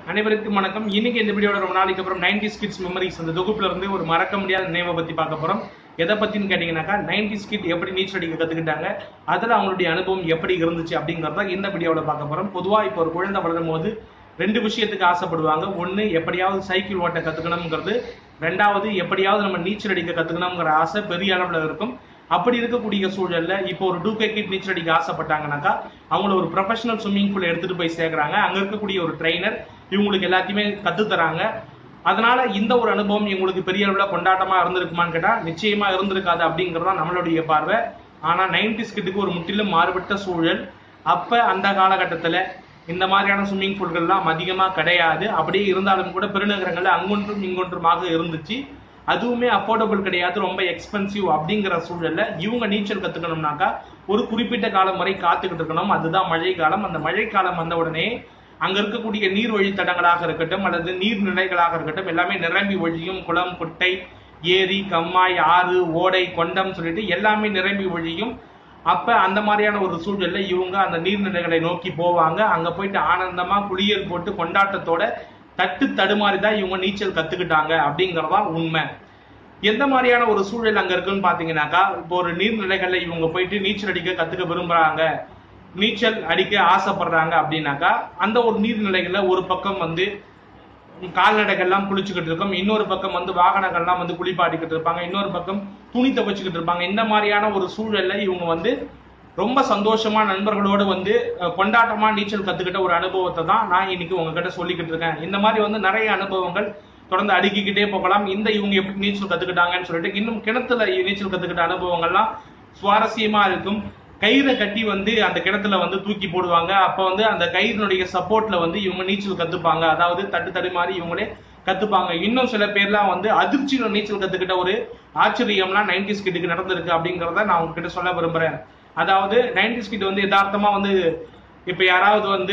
அனைவருக்கும் வணக்கம் இன்னைக்கு இந்த வீடியோட ரொம்ப நாளைக்கு அப்புறம் நைன்டி கிட்ஸ் மெமரிஸ் அந்த தொகுப்புல இருந்து ஒரு மறக்க முடியாத நினைவை பத்தி பார்க்க போறோம் எதை பத்தின்னு கேட்டீங்கன்னாக்கா நைன்டி கிட் எப்படி நீச்சல் அடிக்க கத்துக்கிட்டாங்க அதுல அவங்களுடைய அனுபவம் எப்படி இருந்துச்சு அப்படிங்கறத இந்த வீடியோல பார்க்க போறோம் பொதுவா இப்போ ஒரு குழந்தை வளரும் போது ரெண்டு விஷயத்துக்கு ஆசைப்படுவாங்க ஒண்ணு எப்படியாவது சைக்கிள் ஓட்ட கத்துக்கணுங்கிறது ரெண்டாவது எப்படியாவது நம்ம நீச்சல் அடிக்க கத்துக்கணுங்கிற ஆசை பெரிய அளவுல இருக்கும் அப்படி இருக்கக்கூடிய சூழல்ல இப்போ ஒரு டூ கே கிட் நீச்சல் அடிக்க ஆசைப்பட்டாங்கனாக்கா அவங்கள ஒரு ப்ரொஃபஷனல் ஸ்விம்மிங் பூல் எடுத்துட்டு போய் சேர்க்கறாங்க அங்க இருக்கக்கூடிய ஒரு ட்ரைனர் இவங்களுக்கு எல்லாத்தையுமே கத்து தராங்க அதனால இந்த ஒரு அனுபவம் இவங்களுக்கு பெரிய அளவுல கொண்டாட்டமா இருந்திருக்குமான்னு கேட்டா நிச்சயமா இருந்திருக்காது அப்படிங்கறது தான் நம்மளுடைய பார்வை ஆனா நைன்டிஸ் கிட்டுக்கு ஒரு முற்றிலும் மாறுபட்ட சூழல் அப்ப அந்த காலகட்டத்துல இந்த மாதிரியான ஸ்விம்மிங் பூல்கள்லாம் அதிகமா கிடையாது அப்படியே இருந்தாலும் கூட பெருநகரங்கள்ல அங்கொன்றும் இங்கொன்றுமாக இருந்துச்சு அதுவுமே அஃபோர்டபுள் கிடையாது ரொம்ப எக்ஸ்பென்சிவ் அப்படிங்கிற சூழல்ல இவங்க நீச்சல் கத்துக்கணும்னாக்கா ஒரு குறிப்பிட்ட காலம் வரை காத்துக்கிட்டு இருக்கணும் அதுதான் மழை காலம் அந்த மழை காலம் வந்த உடனே அங்க இருக்கக்கூடிய நீர் வழித்தடங்களாக இருக்கட்டும் அல்லது நீர்நிலைகளாக இருக்கட்டும் எல்லாமே நிரம்பி ஒழியும் குளம் குட்டை ஏரி கம்மாய் ஆறு ஓடை கொண்டம் சொல்லிட்டு எல்லாமே நிரம்பி ஒழியும் அப்ப அந்த மாதிரியான ஒரு சூழல்ல இவங்க அந்த நீர்நிலைகளை நோக்கி போவாங்க அங்க போயிட்டு ஆனந்தமா குளியல் போட்டு கொண்டாட்டத்தோட தட்டு தடுமாறி தான் இவங்க நீச்சல் கத்துக்கிட்டாங்க அப்படிங்கறதா உண்மை எந்த மாதிரியான ஒரு சூழல் அங்க இருக்குன்னு பாத்தீங்கன்னாக்கா இப்போ ஒரு நீர்நிலைகள்ல இவங்க போயிட்டு நீச்சல் அடிக்க கத்துக்க விரும்புறாங்க நீச்சல் அடிக்க ஆசைப்படுறாங்க அப்படின்னாக்கா அந்த ஒரு நீர்நிலைகள்ல ஒரு பக்கம் வந்து கால்நடைகள்லாம் குளிச்சுக்கிட்டு இருக்கும் இன்னொரு பக்கம் வந்து வாகனங்கள்லாம் வந்து குளிப்பாட்டிக்கிட்டு இருப்பாங்க இன்னொரு பக்கம் துணி துவைச்சுக்கிட்டு இருப்பாங்க இந்த மாதிரியான ஒரு சூழல்ல இவங்க வந்து ரொம்ப சந்தோஷமா நண்பர்களோடு வந்து அஹ், கொண்டாட்டமா நீச்சல் கத்துக்கிட்ட ஒரு அனுபவத்தை தான் நான் இன்னைக்கு உங்ககிட்ட சொல்லிக்கிட்டு இருக்கேன் இந்த மாதிரி வந்து நிறைய அனுபவங்கள் தொடர்ந்து அடுக்கிக்கிட்டே போகலாம் இந்த இவங்க எப்படி நீச்சல் கத்துக்கிட்டாங்கன்னு சொல்லிட்டு இன்னும் கிணத்துல நீச்சல் கத்துக்கிட்ட அனுபவங்கள்லாம் சுவாரஸ்யமா இருக்கும் கயிறை கட்டி வந்து அந்த கிணத்துல வந்து தூக்கி போடுவாங்க அப்ப வந்து அந்த கயிறினுடைய சப்போர்ட்ல வந்து இவங்க நீச்சல் கத்துப்பாங்க அதாவது தட்டு தடு மாதிரி இவங்களே கத்துப்பாங்க இன்னும் சில பேர்லாம் வந்து அதிர்ச்சியில நீச்சல் கத்துக்கிட்ட ஒரு ஆச்சரியம்லாம் நைன்டிஸ் கிட்டுக்கு நடந்திருக்கு அப்படிங்கறத நான் உங்ககிட்ட சொல்ல விரும்புறேன் அதாவது நைன்டிஸ் கிட் வந்து யதார்த்தமா வந்து இப்ப யாராவது வந்து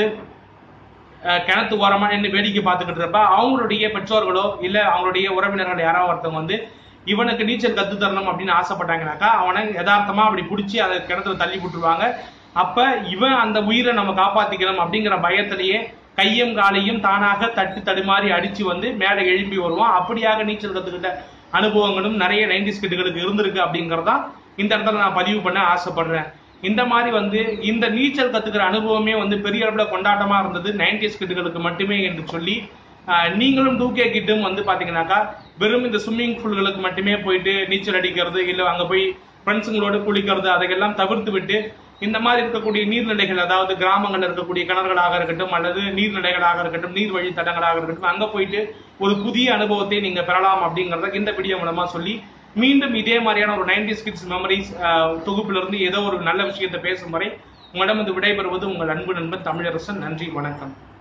அஹ், கிணத்து ஓரமா நின்று வேடிக்கை பார்த்துக்கிட்டு இருப்ப அவங்களுடைய பெற்றோர்களோ இல்ல அவங்களுடைய உறவினர்கள் யாராவது ஒருத்தவங்க வந்து இவனுக்கு நீச்சல் கத்து தரணும் அப்படின்னு ஆசைப்பட்டாங்கனாக்கா அவனை யதார்த்தமா அப்படி பிடிச்சி அதை கிணத்துல தள்ளி விட்டுருவாங்க அப்ப இவன் அந்த உயிரை நம்ம காப்பாத்திக்கணும் அப்படிங்கிற பயத்திலேயே கையும் காலையும் தானாக தட்டு தடுமாறி அடிச்சு வந்து மேலே எழும்பி வருவான் அப்படியாக நீச்சல் கத்துக்கிட்ட அனுபவங்களும் நிறைய நைன்டிஸ் கிட்டுகளுக்கு இருந்திருக்கு அப்படிங்கறதா இந்த இடத்துல நான் பதிவு பண்ண ஆசைப்படுறேன் இந்த மாதிரி வந்து இந்த நீச்சல் கத்துக்கிற அனுபவமே வந்து பெரிய அளவுல கொண்டாட்டமா இருந்தது நைன்டிஸ் கிட்டுகளுக்கு மட்டுமே என்று சொல்லி ஆஹ், நீங்களும் டூ கே கிட்டும் வந்து பாத்தீங்கன்னாக்கா வெறும் இந்த ஸ்விம்மிங் பூல்களுக்கு மட்டுமே போயிட்டு நீச்சல் அடிக்கிறது இல்ல அங்க போய் ஃப்ரெண்ட்ஸுங்களோட குளிக்கிறது அதையெல்லாம் தவிர்த்து விட்டு இந்த மாதிரி இருக்கக்கூடிய நீர்நிலைகள் அதாவது கிராமங்கள்ல இருக்கக்கூடிய கிணறுகளாக இருக்கட்டும் அல்லது நீர்நிலைகளாக இருக்கட்டும் நீர் வழி தடங்களாக இருக்கட்டும் அங்க போயிட்டு ஒரு புதிய அனுபவத்தை நீங்க பெறலாம் அப்படிங்கறத இந்த வீடியோ மூலமா சொல்லி மீண்டும் இதே மாதிரியான ஒரு நைன்டி கிட்ஸ் மெமரிஸ் தொகுப்புல இருந்து ஏதோ ஒரு நல்ல விஷயத்தை பேசும் வரை உங்களிடம் வந்து விடைபெறுவது உங்கள் அன்பு நண்பன் தமிழரசன் நன்றி வணக்கம்